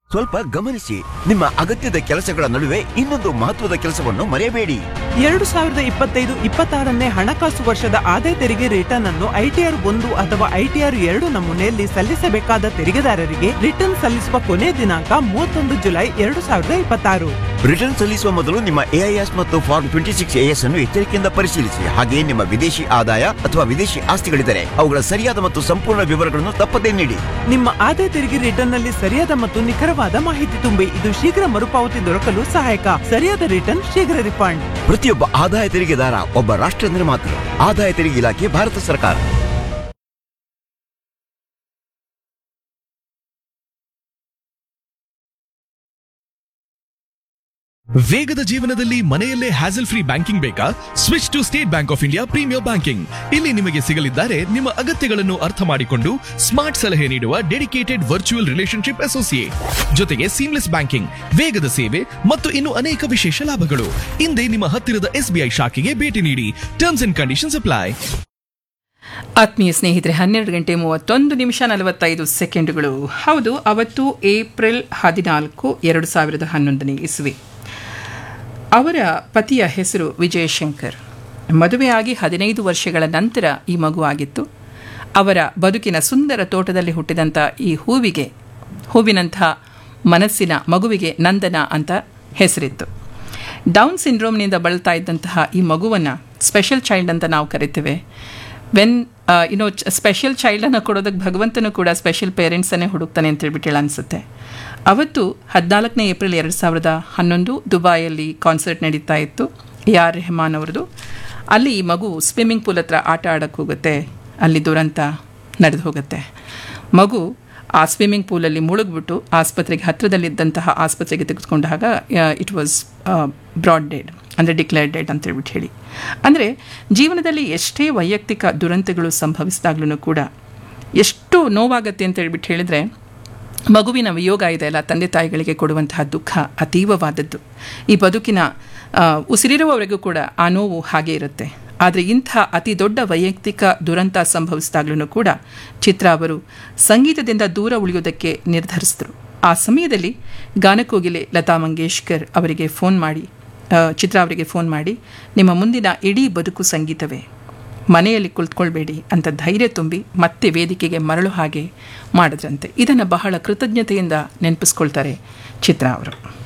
ಸ್ವಲ್ಪ ಗಮನಿಸಿ ನಿಮ್ಮ ಅಗತ್ಯದ ಕೆಲಸಗಳ ನಡುವೆ ಇನ್ನೊಂದು ಮಹತ್ವದ ಕೆಲಸವನ್ನು ಮರೆಯಬೇಡಿ ಎರಡು ಸಾವಿರದ ಇಪ್ಪತ್ತೈದು ಇಪ್ಪತ್ತಾರನೇ ಹಣಕಾಸು ವರ್ಷದ ಆದಾಯ ತೆರಿಗೆ ರಿಟರ್ನ್ ಅನ್ನು ಐಟಿಆರ್ ಒಂದು ಅಥವಾ ಐಟಿಆರ್ ಎರಡು ನಮೂನೆಯಲ್ಲಿ ಸಲ್ಲಿಸಬೇಕಾದ ತೆರಿಗೆದಾರರಿಗೆ ರಿಟರ್ನ್ ಸಲ್ಲಿಸುವ ಕೊನೆ ದಿನಾಂಕ ಮೂವತ್ತೊಂದು ಜುಲೈ ಎರಡು ಸಾವಿರದ ಇಪ್ಪತ್ತಾರು ರಿಟರ್ನ್ ಸಲ್ಲಿಸುವ ಮೊದಲು ನಿಮ್ಮ ಎಐಎಸ್ ಮತ್ತು ಫಾರ್ಮ್ ಟ್ವೆಂಟಿ ಸಿಕ್ಸ್ ಎಎಸ್ ಅನ್ನು ಎಚ್ಚರಿಕೆಯಿಂದ ಪರಿಶೀಲಿಸಿ ಹಾಗೆಯೇ ನಿಮ್ಮ ವಿದೇಶಿ ಆದಾಯ ಅಥವಾ ವಿದೇಶಿ ಆಸ್ತಿಗಳಿದ್ದರೆ ಅವುಗಳ ಸರಿಯಾದ ಮತ್ತು ಸಂಪೂರ್ಣ ವಿವರಗಳನ್ನು ತಪ್ಪದೇ ನೀಡಿ ನಿಮ್ಮ ಆದಾಯ ತೆರಿಗೆ ರಿಟರ್ನ್ ನಲ್ಲಿ ಸರಿಯಾದ ಮತ್ತು ನಿಖರವಾದ ಮಾಹಿತಿ ತುಂಬಿ ಇದು ಶೀಘ್ರ ಮರುಪಾವತಿ ದೊರಕಲು ಸಹಾಯಕ ಸರಿಯಾದ ರಿಟರ್ನ್ ಶೀಘ್ರ ರಿಫಂಡ್ ಪ್ರತಿಯೊಬ್ಬ ಆದಾಯ ತೆರಿಗೆದಾರ ಒಬ್ಬ ರಾಷ್ಟ್ರ ನಿರ್ಮಾತೃ ಆದಾಯ ತೆರಿಗೆ ಇಲಾಖೆ ಭಾರತ ಸರ್ಕಾರ ವೇಗದ ಜೀವನದಲ್ಲಿ ಮನೆಯಲ್ಲೇ ಹ್ಯಾಸಲ್ ಫ್ರೀ ಬ್ಯಾಂಕಿಂಗ್ ಬೇಕಾ switch to State Bank of India premier banking ಇಲ್ಲಿ ನಿಮಗೆ ಸಿಗಲಿದ್ದಾರೆ ನಿಮ್ಮ ಅಗತ್ಯಗಳನ್ನು ಅರ್ಥ ಮಾಡಿಕೊಂಡು ಸ್ಮಾರ್ಟ್ ಸಲಹೆ ನೀಡುವ ಡೆಡಿಕೇಟೆಡ್ ವರ್ಚುವಲ್ ರಿಲೇಶನ್ಶಿಪ್ ಅಸೋಸಿಯೇಟ್ ಜೊತೆಗೆ ಸೀಮ್ಲೆಸ್ ಬ್ಯಾಂಕಿಂಗ್ ವೇಗದ ಸೇವೆ ಮತ್ತು ಇನ್ನು ಅನೇಕ ವಿಶೇಷ ಲಾಭಗಳು ಹಿಂದೆ ನಿಮ್ಮ ಹತ್ತಿರದ ಎಸ್ಬಿಐ ಶಾಖೆಗೆ ಭೇಟಿ ನೀಡಿ ಟರ್ಮ್ಸ್ ಅಂಡ್ ಕಂಡೀಷನ್ಸ್ ಅಪ್ಲೈ ಆತ್ಮೀಯ ಸ್ನೇಹಿತರೆ ಹನ್ನೆರಡು ಗಂಟೆ ಮೂವತ್ತೊಂದು ನಿಮಿಷ ನಲವತ್ತೈದು ಸೆಕೆಂಡುಗಳು ಹೌದು ಅವತ್ತು ಏಪ್ರಿಲ್ ಹದಿನಾಲ್ಕು ಎರಡು ಸಾವಿರದ ಹನ್ನೊಂದನೇ ಇಸ್ವಿ ಅವರ ಪತಿಯ ಹೆಸರು ವಿಜಯಶಂಕರ್ ಮದುವೆಯಾಗಿ ಹದಿನೈದು ವರ್ಷಗಳ ನಂತರ ಈ ಮಗು ಆಗಿತ್ತು ಅವರ ಬದುಕಿನ ಸುಂದರ ತೋಟದಲ್ಲಿ ಹುಟ್ಟಿದಂಥ ಈ ಹೂವಿಗೆ ಹೂವಿನಂಥ ಮನಸ್ಸಿನ ಮಗುವಿಗೆ ನಂದನ ಅಂತ ಹೆಸರಿತ್ತು ಡೌನ್ ಸಿಂಡ್ರೋಮ್ನಿಂದ ಬಳಲ್ತಾ ಇದ್ದಂತಹ ಈ ಮಗುವನ್ನು ಸ್ಪೆಷಲ್ ಚೈಲ್ಡ್ ಅಂತ ನಾವು ಕರಿತೇವೆ ವೆನ್ ಯುನೋ ಸ್ಪೆಷಲ್ ಚೈಲ್ಡನ್ನು ಕೊಡೋದಕ್ಕೆ ಭಗವಂತನು ಕೂಡ ಸ್ಪೆಷಲ್ ಪೇರೆಂಟ್ಸನ್ನೇ ಹುಡುಕ್ತಾನೆ ಅಂತ ಹೇಳ್ಬಿಟ್ಟು ಹೇಳ ಅನಿಸುತ್ತೆ ಅವತ್ತು ಹದಿನಾಲ್ಕನೇ ಏಪ್ರಿಲ್ ಎರಡು ಸಾವಿರದ ಹನ್ನೊಂದು ದುಬಾಯಲ್ಲಿ ಕಾನ್ಸರ್ಟ್ ನಡೀತಾ ಇತ್ತು ಎ ಆರ್ ರೆಹಮಾನ್ ಅವ್ರದ್ದು ಅಲ್ಲಿ ಈ ಮಗು ಸ್ವಿಮ್ಮಿಂಗ್ ಪೂಲ್ ಹತ್ರ ಆಟ ಆಡೋಕ್ಕೆ ಹೋಗುತ್ತೆ ಅಲ್ಲಿ ದುರಂತ ನಡೆದು ಹೋಗುತ್ತೆ ಮಗು ಆ ಸ್ವಿಮ್ಮಿಂಗ್ ಪೂಲಲ್ಲಿ ಮುಳುಗ್ಬಿಟ್ಟು ಆಸ್ಪತ್ರೆಗೆ ಹತ್ತಿರದಲ್ಲಿದ್ದಂತಹ ಆಸ್ಪತ್ರೆಗೆ ತೆಗೆದುಕೊಂಡಾಗ ಇಟ್ ವಾಸ್ ಬ್ರಾಡ್ ಡೆಡ್ ಅಂದರೆ ಡಿಕ್ಲೇರ್ಡ್ ಡೆಡ್ ಅಂತ ಹೇಳ್ಬಿಟ್ಟು ಹೇಳಿ ಅಂದರೆ ಜೀವನದಲ್ಲಿ ಎಷ್ಟೇ ವೈಯಕ್ತಿಕ ದುರಂತಗಳು ಸಂಭವಿಸಿದಾಗ್ಲೂ ಕೂಡ ಎಷ್ಟು ನೋವಾಗತ್ತೆ ಅಂತ ಹೇಳ್ಬಿಟ್ಟು ಹೇಳಿದರೆ ಮಗುವಿನ ವಿಯೋಗ ಇದೆ ಅಲ್ಲ ತಂದೆ ತಾಯಿಗಳಿಗೆ ಕೊಡುವಂತಹ ದುಃಖ ಅತೀವವಾದದ್ದು ಈ ಬದುಕಿನ ಆ, ಉಸಿರಿರುವವರೆಗೂ ಕೂಡ ಆ ನೋವು ಹಾಗೆ ಇರುತ್ತೆ ಆದರೆ ಇಂಥ ಅತಿ ದೊಡ್ಡ ವೈಯಕ್ತಿಕ ದುರಂತ ಸಂಭವಿಸಿದಾಗ್ಲೂ ಕೂಡ ಚಿತ್ರ ಅವರು ಸಂಗೀತದಿಂದ ದೂರ ಉಳಿಯೋದಕ್ಕೆ ನಿರ್ಧರಿಸಿದ್ರು ಆ ಸಮಯದಲ್ಲಿ ಗಾನಕೋಗಿಲೆ ಲತಾ ಮಂಗೇಶ್ಕರ್ ಅವರಿಗೆ ಫೋನ್ ಮಾಡಿ ಆ, ಚಿತ್ರ ಅವರಿಗೆ ಫೋನ್ ಮಾಡಿ ನಿಮ್ಮ ಮುಂದಿನ ಇಡೀ ಬದುಕು ಸಂಗೀತವೇ ಮನೆಯಲ್ಲಿ ಕುಳಿತುಕೊಳ್ಬೇಡಿ ಅಂತ ಧೈರ್ಯ ತುಂಬಿ ಮತ್ತೆ ವೇದಿಕೆಗೆ ಮರಳು ಹಾಗೆ ಮಾಡಿದ್ರಂತೆ ಇದನ್ನು ಬಹಳ ಕೃತಜ್ಞತೆಯಿಂದ ನೆನಪಿಸ್ಕೊಳ್ತಾರೆ ಚಿತ್ರ ಅವರು